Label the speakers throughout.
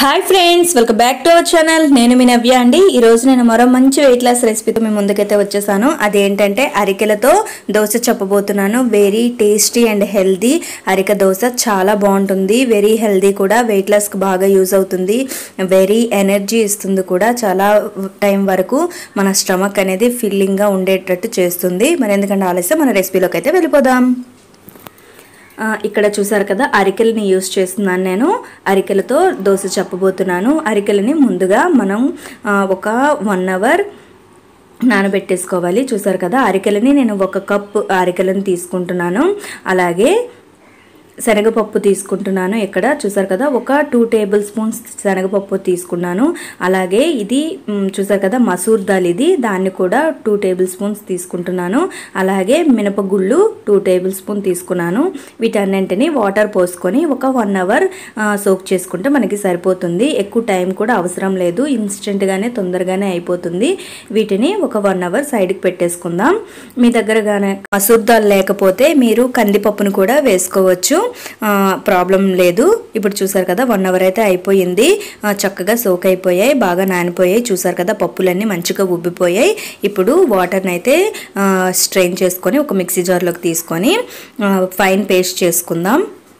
Speaker 1: hi friends welcome back to our channel నేను మీ నవ్య అండి ఈ రోజు నేను మరో మంచి వెయిట్ లాస్ రెసిపీతో మీ ముందుకైతే వచ్చేసాను అదేంటంటే అరికెలతో దోశ చెప్పబోతున్నాను వెరీ టేస్టీ అండ్ హెల్దీ అరిక దోశ చాలా బాగుంటుంది వెరీ హెల్దీ కూడా వెయిట్ లాస్కి బాగా యూజ్ అవుతుంది వెరీ ఎనర్జీ ఇస్తుంది కూడా చాలా టైం వరకు మన స్టమక్ అనేది ఫిల్లింగ్గా ఉండేటట్టు చేస్తుంది మరి ఎందుకంటే ఆలస్యం మన రెసిపీలోకి అయితే వెళ్ళిపోదాం ఆ, ఇక్కడ చూసారు కదా అరికెలని యూస్ చేస్తున్నాను నేను అరికెలతో దోశ చెప్పబోతున్నాను అరికెలని ముందుగా మనం ఆ, ఒక వన్ అవర్ నానబెట్టేసుకోవాలి చూసారు కదా అరికెలని నేను ఒక కప్ అరికెలను తీసుకుంటున్నాను అలాగే శనగపప్పు తీసుకుంటున్నాను ఇక్కడ చూసారు కదా ఒక టూ టేబుల్ స్పూన్స్ శనగపప్పు తీసుకున్నాను అలాగే ఇది మ్, చూసారు కదా మసూర్ దాల్ ఇది దాన్ని కూడా టూ టేబుల్ స్పూన్స్ తీసుకుంటున్నాను అలాగే మినపగుళ్ళు టూ టేబుల్ స్పూన్ తీసుకున్నాను వీటన్నింటిని వాటర్ పోసుకొని ఒక వన్ అవర్ సోక్ చేసుకుంటే మనకి సరిపోతుంది ఎక్కువ టైం కూడా అవసరం లేదు ఇన్స్టెంట్గానే తొందరగానే అయిపోతుంది వీటిని ఒక వన్ అవర్ సైడ్కి పెట్టేసుకుందాం మీ దగ్గర గానే మసూర్ దాల్ లేకపోతే మీరు కందిపప్పును కూడా వేసుకోవచ్చు ప్రాబ్లం లేదు ఇప్పుడు చూసారు కదా వన్ అవర్ అయితే అయిపోయింది ఆ, చక్కగా సోక్ అయిపోయాయి బాగా నానిపోయాయి చూసారు కదా పప్పులన్నీ మంచిగా ఉబ్బిపోయాయి ఇప్పుడు వాటర్ని అయితే స్ట్రెయిన్ చేసుకొని ఒక మిక్సీ జార్లోకి తీసుకొని ఫైన్ పేస్ట్ చేసుకుందాం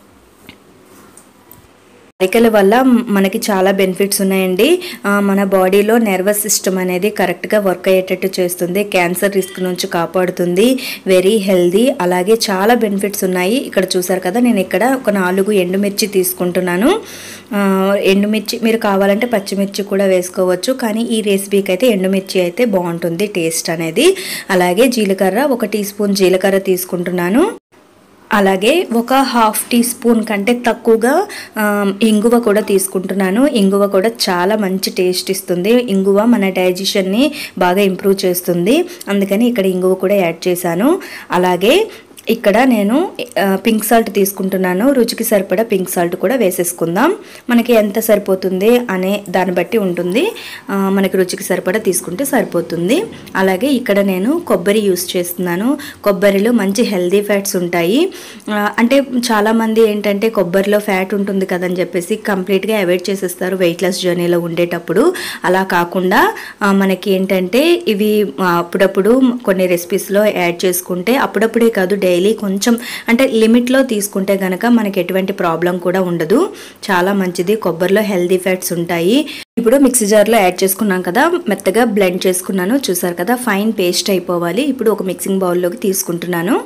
Speaker 1: అరికెల వల్ల మనకి చాలా బెనిఫిట్స్ ఉన్నాయండి ఆ, మన బాడీలో నర్వస్ సిస్టమ్ అనేది కరెక్ట్గా వర్క్ అయ్యేటట్టు చేస్తుంది క్యాన్సర్ రిస్క్ నుంచి కాపాడుతుంది వెరీ హెల్దీ అలాగే చాలా బెనిఫిట్స్ ఉన్నాయి ఇక్కడ చూసారు కదా నేను ఇక్కడ ఒక నాలుగు ఎండుమిర్చి తీసుకుంటున్నాను ఆ, ఎండుమిర్చి మీరు కావాలంటే పచ్చిమిర్చి కూడా వేసుకోవచ్చు కానీ ఈ రెసిపీకి అయితే ఎండుమిర్చి అయితే బాగుంటుంది టేస్ట్ అనేది అలాగే జీలకర్ర ఒక టీ స్పూన్ జీలకర్ర తీసుకుంటున్నాను అలాగే ఒక హాఫ్ టీ స్పూన్ కంటే తక్కువగా ఆమ్, ఇంగువ కూడా తీసుకుంటున్నాను ఇంగువ కూడా చాలా మంచి టేస్ట్ ఇస్తుంది ఇంగువ మన డైజెషన్ని బాగా ఇంప్రూవ్ చేస్తుంది అందుకని ఇక్కడ ఇంగువ కూడా యాడ్ చేశాను అలాగే ఇక్కడ నేను ఆ, పింక్ సాల్ట్ తీసుకుంటున్నాను రుచికి సరిపడా పింక్ సాల్ట్ కూడా వేసేసుకుందాం మనకి ఎంత సరిపోతుంది అనే దాన్ని బట్టి ఉంటుంది ఆ, మనకి రుచికి సరిపడా తీసుకుంటే సరిపోతుంది అలాగే ఇక్కడ నేను కొబ్బరి యూస్ చేస్తున్నాను కొబ్బరిలో మంచి హెల్దీ ఫ్యాట్స్ ఉంటాయి ఆ, అంటే చాలామంది ఏంటంటే కొబ్బరిలో ఫ్యాట్ ఉంటుంది కదని చెప్పేసి కంప్లీట్గా అవాయిడ్ చేసేస్తారు వెయిట్ లాస్ జర్నీలో ఉండేటప్పుడు అలా కాకుండా ఆ, మనకి ఏంటంటే ఇవి ఆ, అప్పుడప్పుడు కొన్ని రెసిపీస్లో యాడ్ చేసుకుంటే అప్పుడప్పుడే కాదు డైలీ కొంచెం అంటే లిమిట్లో తీసుకుంటే గనక మనకి ఎటువంటి ప్రాబ్లం కూడా ఉండదు చాలా మంచిది కొబ్బరిలో హెల్దీ ఫ్యాట్స్ ఉంటాయి ఇప్పుడు మిక్సీ జార్లో యాడ్ చేసుకున్నాం కదా మెత్తగా బ్లెండ్ చేసుకున్నాను చూసారు కదా ఫైన్ పేస్ట్ అయిపోవాలి ఇప్పుడు ఒక మిక్సింగ్ బౌల్లోకి తీసుకుంటున్నాను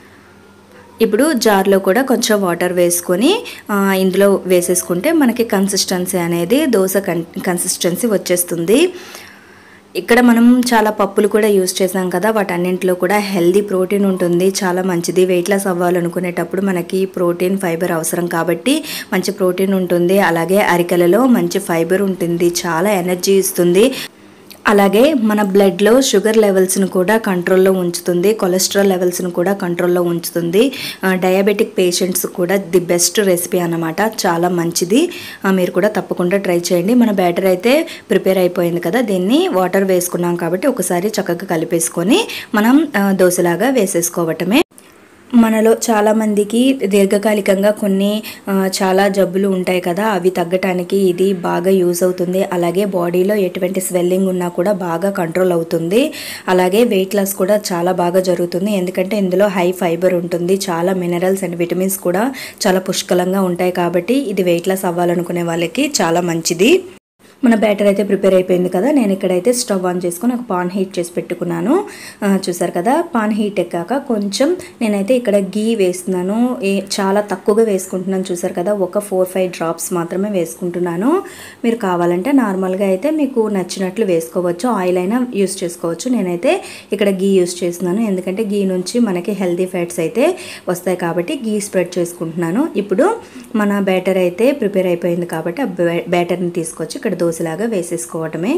Speaker 1: ఇప్పుడు జార్లో కూడా కొంచెం వాటర్ వేసుకొని ఆ, ఇందులో వేసేసుకుంటే మనకి కన్సిస్టెన్సీ అనేది దోశ కన్ కన్సిస్టెన్సీ వచ్చేస్తుంది ఇక్కడ మనం చాలా పప్పులు కూడా యూస్ చేసాం కదా వాటన్నింటిలో కూడా హెల్దీ ప్రోటీన్ ఉంటుంది చాలా మంచిది వెయిట్ లాస్ అవ్వాలనుకునేటప్పుడు మనకి ప్రోటీన్ ఫైబర్ అవసరం కాబట్టి మంచి ప్రోటీన్ ఉంటుంది అలాగే అరికెలలో మంచి ఫైబర్ ఉంటుంది చాలా ఎనర్జీ ఇస్తుంది అలాగే మన బ్లడ్లో షుగర్ లెవెల్స్ను కూడా కంట్రోల్లో ఉంచుతుంది కొలెస్ట్రాల్ లెవెల్స్ను కూడా కంట్రోల్లో ఉంచుతుంది ఆ, డయాబెటిక్ పేషెంట్స్ కూడా ది బెస్ట్ రెసిపీ అన్నమాట చాలా మంచిది ఆ, మీరు కూడా తప్పకుండా ట్రై చేయండి మన బ్యాటర్ అయితే ప్రిపేర్ అయిపోయింది కదా దీన్ని వాటర్ వేసుకున్నాం కాబట్టి ఒకసారి చక్కగా కలిపేసుకొని మనం ఆ, దోశలాగా వేసేసుకోవటమే మనలో చాలామందికి దీర్ఘకాలికంగా కొన్ని ఆ, చాలా జబ్బులు ఉంటాయి కదా అవి తగ్గటానికి ఇది బాగా యూజ్ అవుతుంది అలాగే బాడీలో ఎటువంటి స్వెల్లింగ్ ఉన్నా కూడా బాగా కంట్రోల్ అవుతుంది అలాగే వెయిట్ లాస్ కూడా చాలా బాగా జరుగుతుంది ఎందుకంటే ఇందులో హై ఫైబర్ ఉంటుంది చాలా మినరల్స్ అండ్ విటమిన్స్ కూడా చాలా పుష్కలంగా ఉంటాయి కాబట్టి ఇది వెయిట్ లాస్ అవ్వాలనుకునే వాళ్ళకి చాలా మంచిది మన బ్యాటర్ అయితే ప్రిపేర్ అయిపోయింది కదా నేను ఇక్కడైతే స్టవ్ ఆన్ చేసుకొని ఒక పాన్ హీట్ చేసి పెట్టుకున్నాను ఆ, చూసారు కదా పాన్ హీట్ ఎక్కాక కొంచెం నేనైతే ఇక్కడ గీ వేస్తున్నాను ఏ- చాలా తక్కువగా వేసుకుంటున్నాను చూసారు కదా ఒక ఫోర్ ఫైవ్ డ్రాప్స్ మాత్రమే వేసుకుంటున్నాను మీరు కావాలంటే నార్మల్గా అయితే మీకు నచ్చినట్లు వేసుకోవచ్చు ఆయిల్ అయినా యూస్ చేసుకోవచ్చు నేనైతే ఇక్కడ గీ యూస్ చేస్తున్నాను ఎందుకంటే గీ నుంచి మనకి హెల్దీ ఫ్యాట్స్ అయితే వస్తాయి కాబట్టి గీ స్ప్రెడ్ చేసుకుంటున్నాను ఇప్పుడు మన బ్యాటర్ అయితే ప్రిపేర్ అయిపోయింది కాబట్టి ఆ బ్యా- బ్యాటర్ని తీసుకొచ్చి ఇక్కడ దోశలాగా వేసేసుకోవటమే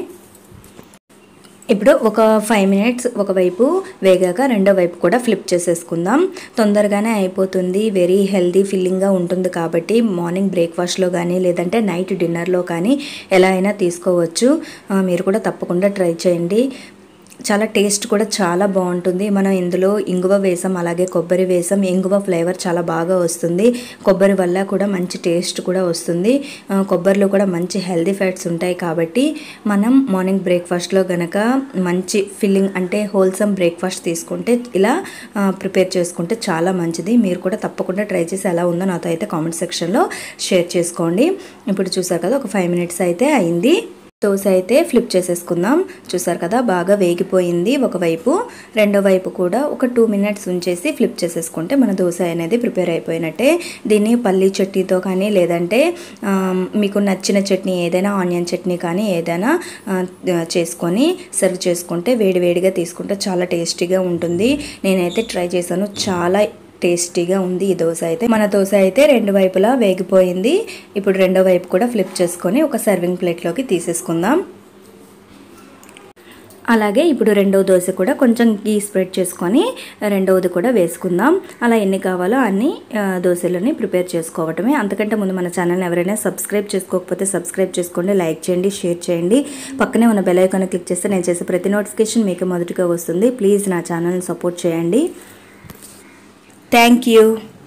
Speaker 1: ఇప్పుడు ఒక ఫైవ్ మినిట్స్ ఒకవైపు వేగాక రెండో వైపు కూడా ఫ్లిప్ చేసేసుకుందాం తొందరగానే అయిపోతుంది వెరీ హెల్దీ ఫీలింగ్గా ఉంటుంది కాబట్టి మార్నింగ్ బ్రేక్ఫాస్ట్లో కానీ లేదంటే నైట్ డిన్నర్లో కానీ ఎలా అయినా తీసుకోవచ్చు ఆ, మీరు కూడా తప్పకుండా ట్రై చేయండి చాలా టేస్ట్ కూడా చాలా బాగుంటుంది మనం ఇందులో ఇంగువ వేసాం అలాగే కొబ్బరి వేసాం ఇంగువ ఫ్లేవర్ చాలా బాగా వస్తుంది కొబ్బరి వల్ల కూడా మంచి టేస్ట్ కూడా వస్తుంది ఆ, కొబ్బరిలో కూడా మంచి హెల్దీ ఫ్యాట్స్ ఉంటాయి కాబట్టి మనం మార్నింగ్ బ్రేక్ఫాస్ట్లో గనక మంచి ఫిల్లింగ్ అంటే హోల్సమ్ బ్రేక్ఫాస్ట్ తీసుకుంటే ఇలా ప్రిపేర్ చేసుకుంటే చాలా మంచిది మీరు కూడా తప్పకుండా ట్రై చేసి ఎలా ఉందో నాతో అయితే కామెంట్ సెక్షన్లో షేర్ చేసుకోండి ఇప్పుడు చూసారు కదా ఒక ఫైవ్ మినిట్స్ అయితే అయింది దోశ అయితే ఫ్లిప్ చేసేసుకుందాం చూసారు కదా బాగా వేగిపోయింది ఒకవైపు రెండో వైపు కూడా ఒక టూ మినిట్స్ ఉంచేసి ఫ్లిప్ చేసేసుకుంటే మన దోశ అనేది ప్రిపేర్ అయిపోయినట్టే దీన్ని పల్లీ చట్నీతో కానీ లేదంటే ఆ, మీకు నచ్చిన చట్నీ ఏదైనా ఆనియన్ చట్నీ కానీ ఏదైనా ఆ, చేసుకొని సర్వ్ చేసుకుంటే వేడివేడిగా తీసుకుంటే చాలా టేస్టీగా ఉంటుంది నేనైతే ట్రై చేశాను చాలా టేస్టీగా ఉంది ఈ దోశ అయితే మన దోశ అయితే రెండు వైపులా వేగిపోయింది ఇప్పుడు రెండో వైపు కూడా ఫ్లిప్ చేసుకొని ఒక సర్వింగ్ ప్లేట్లోకి తీసేసుకుందాం అలాగే ఇప్పుడు రెండవ దోశ కూడా కొంచెం గీ స్ప్రెడ్ చేసుకొని రెండవది కూడా వేసుకుందాం అలా ఎన్ని కావాలో అన్ని ఆ, దోశలని ప్రిపేర్ చేసుకోవటమే అంతకంటే ముందు మన ఛానల్ని ఎవరైనా సబ్స్క్రైబ్ చేసుకోకపోతే సబ్స్క్రైబ్ చేసుకోండి లైక్ చేయండి షేర్ చేయండి పక్కనే ఉన్న బెల్ ఐకాన్ క్లిక్ చేస్తే నేను చేసే ప్రతి నోటిఫికేషన్ మీకు మొదటిగా వస్తుంది ప్లీజ్ నా ఛానల్ని సపోర్ట్ చేయండి థ్యాంక్ యూ